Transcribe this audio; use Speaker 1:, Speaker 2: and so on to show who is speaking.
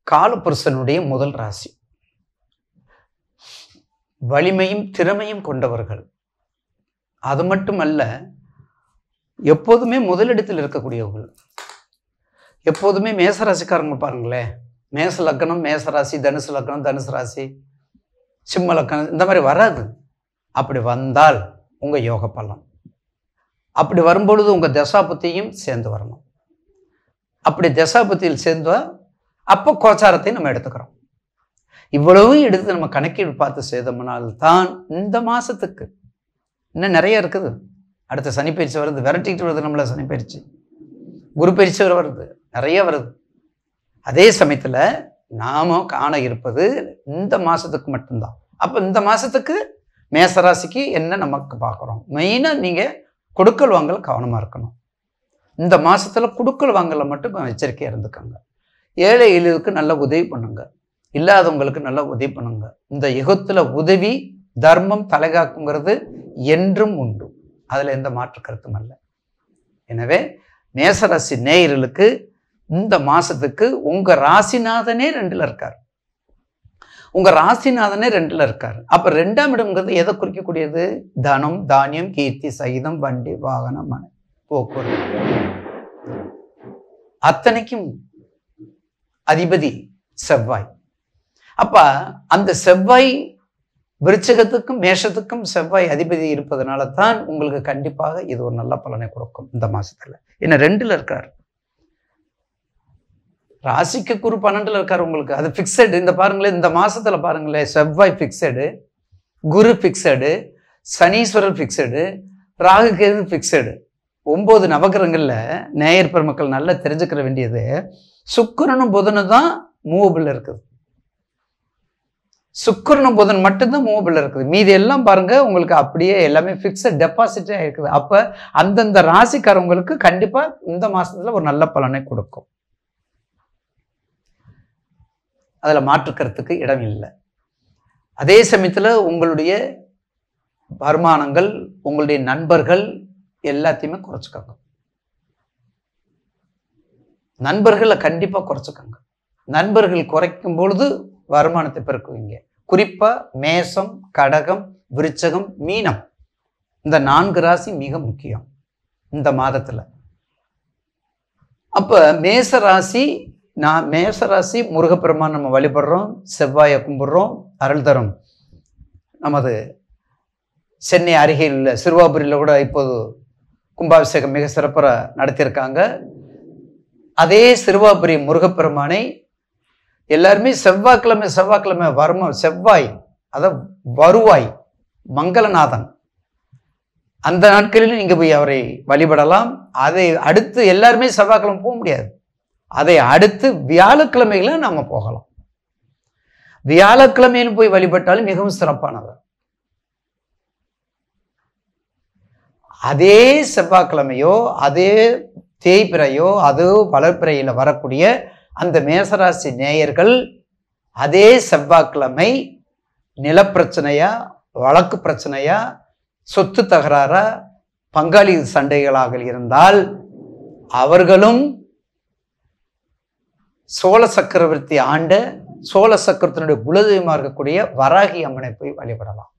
Speaker 1: காலபுருஷனுடைய முதல் ராசி வலிமையும் திறமையும் கொண்டவர்கள் அது மட்டுமல்ல எப்போதுமே முதலிடத்தில் இருக்கக்கூடியவர்கள் எப்போதுமே மேசராசிக்காரங்க பாருங்களேன் மேச லக்னம் மேசராசி தனுசு லக்னம் தனுசு ராசி சிம்ம லக்னம் இந்த மாதிரி வராது அப்படி வந்தால் உங்கள் யோக பலன் அப்படி வரும்பொழுது உங்கள் தசாபத்தியும் சேர்ந்து வரணும் அப்படி தசாபத்தியில் சேர்ந்தா அப்போ கோச்சாரத்தை நம்ம எடுத்துக்கிறோம் இவ்வளவும் எடுத்து நம்ம கணக்கீடு பார்த்து செய்தோம்னால்தான் இந்த மாதத்துக்கு இன்னும் நிறைய இருக்குது அடுத்த சனிப்பயிற்சி வருது விரட்டிட்டு வருது நம்மளை சனிப்பயிற்சி குரு பயிற்சி வர வருது நிறைய வருது அதே சமயத்தில் நாம காண இருப்பது இந்த மாதத்துக்கு மட்டும்தான் அப்போ இந்த மாதத்துக்கு மேசராசிக்கு என்ன நமக்கு பார்க்குறோம் மெயினாக நீங்கள் கொடுக்கல் வாங்கல் கவனமாக இருக்கணும் இந்த மாதத்தில் கொடுக்கல் வாங்கல மட்டும் எச்சரிக்கையாக இருந்துக்கோங்க ஏழை எளிதுக்கு நல்ல உதவி பண்ணுங்க இல்லாதவங்களுக்கு நல்ல உதவி பண்ணுங்க இந்த யுகத்தில் உதவி தர்மம் தலைகாக்குங்கிறது என்றும் உண்டு அதில் எந்த மாற்று கருத்தும் அல்ல எனவே மேசராசி நேயர்களுக்கு இந்த மாசத்துக்கு உங்க ராசிநாதனே ரெண்டுல இருக்கார் உங்க ராசிநாதனே ரெண்டுல இருக்கார் அப்ப ரெண்டாம் இடம்ங்கிறது எதை குறிக்கக்கூடியது தனம் தானியம் கீர்த்தி சகிதம் வண்டி வாகனம் மனை போக்குவரத்து அத்தனைக்கும் அதிபதி செவ்வாய் அப்ப அந்த செவ்வாய் விருச்சகத்துக்கும் மேஷத்துக்கும் செவ்வாய் அதிபதி இருப்பதனால தான் உங்களுக்கு கண்டிப்பாக இது ஒரு நல்ல பலனை கொடுக்கும் இந்த மாசத்துல என்ன ரெண்டுல இருக்கார் ராசிக்கு குரு பன்னெண்டுல இருக்கார் உங்களுக்கு அது ஃபிக்ஸடு இந்த பாருங்களேன் இந்த மாசத்துல பாருங்களேன் Sevvai fixed Guru fixed Saneeswarar fixed Rahu Ketu fixed ஒன்பது நவகிரகங்கள்ல நேயர் பெருமக்கள் நல்லா தெரிஞ்சுக்கிற வேண்டியது சுக்கிரனும் புதனும் தான் மூவபிள் இருக்குது சுக்கிரனும் புதன் மட்டும்தான் மூவபிள் இருக்குது மீதி எல்லாம் பாருங்க உங்களுக்கு அப்படியே எல்லாமே ஃபிக்ஸட் டெபாசிட்டே இருக்குது அப்ப அந்தந்த ராசிக்காரவங்களுக்கு கண்டிப்பா இந்த மாசத்துல ஒரு நல்ல பலனை கொடுக்கும் அதுல மாற்றுக்கிறதுக்கு இடம் இல்லை அதே சமயத்துல உங்களுடைய வருமானங்கள் உங்களுடைய நண்பர்கள் எல்லாத்தையுமே குறைச்சிக்கோங்க நண்பர்களை கண்டிப்பா குறைச்சிக்கோங்க நண்பர்கள் குறைக்கும் பொழுது வருமானத்தை பெருக்குவீங்க குறிப்பா மேசம் கடகம் விருச்சகம் மீனம் இந்த நான்கு ராசி மிக முக்கியம் இந்த மாதத்துல அப்ப மேச ராசி நான் மேச ராசி முருகப்பெருமான் நம்ம வழிபடுறோம் செவ்வாயை கும்பிடுறோம் அருள் தரும் நமது சென்னை அருகில் உள்ள சிறுவாபுரியில் கூட இப்போது கும்பாபிஷேகம் மிக சிறப்பாக நடத்தியிருக்காங்க அதே சிறுவாபுரி முருகப்பெருமானை எல்லாருமே செவ்வாய்க்கிழமை செவ்வாய்க்கிழமை வரும செவ்வாய் அத வருவாய் மங்களநாதன் அந்த நாட்களில் நீங்க போய் அவரை வழிபடலாம் அதை அடுத்து எல்லாருமே செவ்வாய்க்கிழமை போக முடியாது அதை அடுத்து வியாழக்கிழமைகளை நாம போகலாம் வியாழக்கிழமையில் போய் வழிபட்டாலும் மிகவும் சிறப்பானது அதே செவ்வாய்க்கிழமையோ அதே தேய்பிறையோ அதோ வளர்ப்பிறையில வரக்கூடிய அந்த மேசராசி நேயர்கள் அதே செவ்வாய்க்கிழமை நிலப்பிரச்சனையா வழக்கு பிரச்சனையா சொத்து தகராறா பங்காளி சண்டைகளாக இருந்தால் அவர்களும் சோழ சக்கரவர்த்தி ஆண்ட சோழ சக்கரத்தினுடைய குலதெய்வமாக இருக்கக்கூடிய வராகி அம்மனை போய் வழிபடலாம்